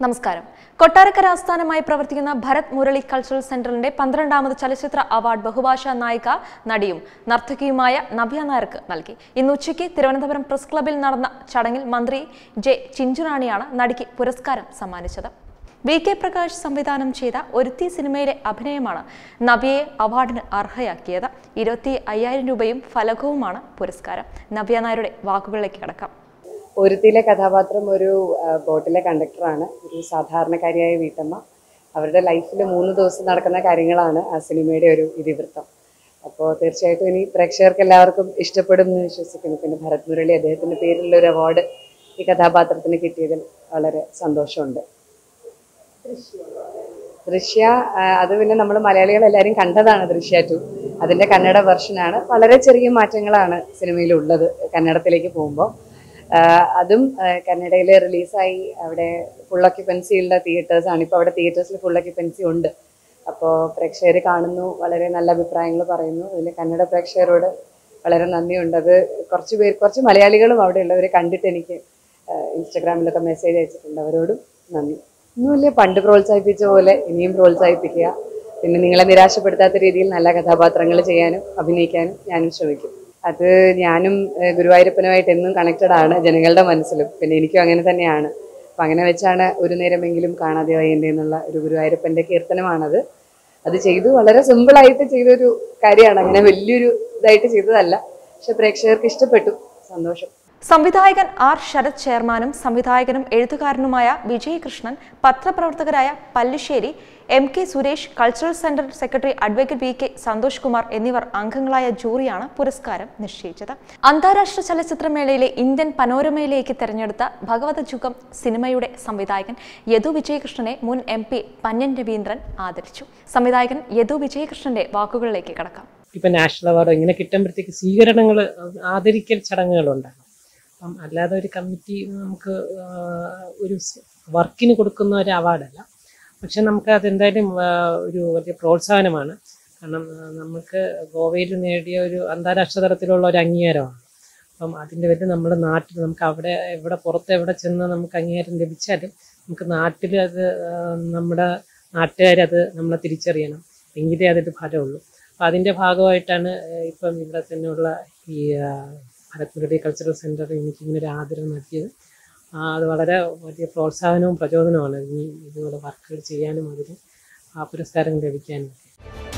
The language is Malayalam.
നമസ്കാരം കൊട്ടാരക്കര ആസ്ഥാനമായി പ്രവർത്തിക്കുന്ന ഭരത് മുരളി കൾച്ചറൽ സെന്ററിന്റെ പന്ത്രണ്ടാമത് ചലച്ചിത്ര അവാർഡ് ബഹുഭാഷാ നായിക നടിയും നർത്തകിയുമായ നവ്യ നായർക്ക് നൽകി ഇന്ന് ഉച്ചയ്ക്ക് തിരുവനന്തപുരം പ്രസ് ക്ലബിൽ നടന്ന ചടങ്ങിൽ മന്ത്രി ജെ ചിഞ്ചുറാണിയാണ് നടിക്ക് പുരസ്കാരം സമ്മാനിച്ചത് വി കെ പ്രകാശ് സംവിധാനം ചെയ്ത ഒരുത്തി സിനിമയിലെ അഭിനയമാണ് നവ്യയെ അവാർഡിന് അർഹയാക്കിയത് ഇരുപത്തി അയ്യായിരം രൂപയും ഫലകവുമാണ് പുരസ്കാരം നവ്യ നായരുടെ വാക്കുകളിലേക്ക് കടക്കാം ഒരുത്തിയിലെ കഥാപാത്രം ഒരു ആ, ബോട്ടിലെ കണ്ടക്ടറാണ് ഒരു സാധാരണക്കാരിയായ വീട്ടമ്മ അവരുടെ ലൈഫിൽ മൂന്ന് ദിവസം നടക്കുന്ന കാര്യങ്ങളാണ് ആ സിനിമയുടെ ഒരു ഇതിവൃത്തം അപ്പോൾ തീർച്ചയായിട്ടും ഇനി പ്രേക്ഷകർക്ക് എല്ലാവർക്കും ഇഷ്ടപ്പെടും എന്ന് വിശ്വസിക്കുന്നു പിന്നെ ഭരത് മുരളി അദ്ദേഹത്തിൻ്റെ പേരിലുള്ള ഒരു അവാർഡ് ഈ കഥാപാത്രത്തിന് കിട്ടിയതിൽ വളരെ സന്തോഷമുണ്ട് ദൃശ്യ ആ, അത് പിന്നെ നമ്മൾ മലയാളികൾ എല്ലാവരും കണ്ടതാണ് ദൃശ്യ ടു അതിൻ്റെ കന്നഡ വെർഷനാണ് വളരെ ചെറിയ മാറ്റങ്ങളാണ് സിനിമയിലുള്ളത് കന്നഡത്തിലേക്ക് പോകുമ്പോൾ അതും കന്നഡയിൽ റിലീസായി അവിടെ ഫുൾ ഒക്യുപ്പൻസി ഉള്ള തിയേറ്റേഴ്സ് ആണ് ഇപ്പോൾ അവിടെ തിയേറ്റേഴ്സിൽ ഫുൾ ഒക്യുപ്പൻസി ഉണ്ട് അപ്പോൾ പ്രേക്ഷകർ കാണുന്നു വളരെ നല്ല അഭിപ്രായങ്ങൾ പറയുന്നു അതിൽ കന്നഡ പ്രേക്ഷകരോട് വളരെ നന്ദിയുണ്ട് അത് കുറച്ച് പേര് കുറച്ച് മലയാളികളും അവിടെ ഉള്ളവരെ കണ്ടിട്ട് എനിക്ക് ആഹ് ഇൻസ്റ്റഗ്രാമിലൊക്കെ മെസ്സേജ് അയച്ചിട്ടുണ്ട് അവരോടും നന്ദി ഒന്നുമില്ല പണ്ട് പ്രോത്സാഹിപ്പിച്ച പോലെ ഇനിയും പ്രോത്സാഹിപ്പിക്കുക പിന്നെ നിങ്ങളെ നിരാശപ്പെടുത്താത്ത രീതിയിൽ നല്ല കഥാപാത്രങ്ങൾ ചെയ്യാനും അഭിനയിക്കാനും ഞാനും ശ്രമിക്കും അത് ഞാനും ഏഹ് ഗുരുവായൂരപ്പനുമായിട്ട് എന്നും കണക്റ്റഡ് ആണ് ജനങ്ങളുടെ മനസ്സിലും പിന്നെ എനിക്കും അങ്ങനെ തന്നെയാണ് അപ്പം അങ്ങനെ വെച്ചാണ് ഒരു നേരമെങ്കിലും കാണാതെ വയ്യൻ്റെ എന്നുള്ള ഒരു ഗുരുവായൂരപ്പൻ്റെ കീർത്തനമാണത് അത് ചെയ്തു വളരെ സിമ്പിളായിട്ട് ചെയ്തൊരു കാര്യമാണ് അങ്ങനെ വലിയൊരു ഇതായിട്ട് ചെയ്തതല്ല പക്ഷെ പ്രേക്ഷകർക്ക് ഇഷ്ടപ്പെട്ടു സന്തോഷം സംവിധായകൻ ആർ ശരത് ചെയർമാനും സംവിധായകനും എഴുത്തുകാരനുമായ വിജയ് കൃഷ്ണൻ പത്രപ്രവർത്തകരായ Pallissery M K Suresh cultural centre secretary advocate V K Santhosh Kumar എന്നിവർ അംഗങ്ങളായ ജൂറിയാണ് പുരസ്കാരം നിശ്ചയിച്ചത് അന്താരാഷ്ട്ര ചലച്ചിത്രമേളയിലെ ഇന്ത്യൻ പനോരമയിലേക്ക് തെരഞ്ഞെടുത്ത ഭഗവത ജുഗം സിനിമയുടെ സംവിധായകൻ യദു വിജയകൃഷ്ണനെ മുൻ എം പി പന്യൻ രവീന്ദ്രൻ ആദരിച്ചു സംവിധായകൻ യദു വിജയകൃഷ്ണന്റെ വാക്കുകളിലേക്ക് കടക്കാം ഇപ്പൊ നാഷണൽ അവാർഡ് ഇങ്ങനെ കിട്ടുമ്പോഴത്തേക്ക് സ്വീകരണങ്ങൾ ആദരിക്കൽ ചടങ്ങുകളുണ്ടാകും അപ്പം അല്ലാതെ ഒരു കമ്മിറ്റി നമുക്ക് ആ, ഒരു വർക്കിന് കൊടുക്കുന്ന ഒരു അവാർഡല്ല പക്ഷെ നമുക്ക് അതെന്തായാലും ആ, ഒരു വലിയ പ്രോത്സാഹനമാണ് കാരണം ആ, നമുക്ക് ഗോവയിൽ നേടിയ ഒരു അന്താരാഷ്ട്ര തലത്തിലുള്ള ഒരു അംഗീകാരമാണ് അപ്പം അതിൻ്റെ പേരിൽ നമ്മുടെ നാട്ടിൽ നമുക്ക് അവിടെ എവിടെ പുറത്ത് എവിടെ ചെന്ന് നമുക്ക് അംഗീകാരം ലഭിച്ചാലും നമുക്ക് നാട്ടിൽ അത് ആ, നമ്മുടെ നാട്ടുകാരത് നമ്മളെ തിരിച്ചറിയണം എങ്കിലേ അതിൻ്റെ ഫലമുള്ളൂ അപ്പം അതിൻ്റെ ഭാഗമായിട്ടാണ് ഏഹ്, ഇപ്പം ഇവിടെ തന്നെയുള്ള ഈ ആ, ഭരത് മുരളി കൾച്ചറൽ സെൻറ്റർ എനിക്കിങ്ങനെ ഒരു ആദരവ് നൽകിയത് ആ, അത് വളരെ വലിയ പ്രോത്സാഹനവും പ്രചോദനവുമാണ് ഇനി ഇതുപോലെ വർക്കുകൾ ചെയ്യാനും അതിന് ആ പുരസ്കാരം ലഭിക്കാനും ഒക്കെ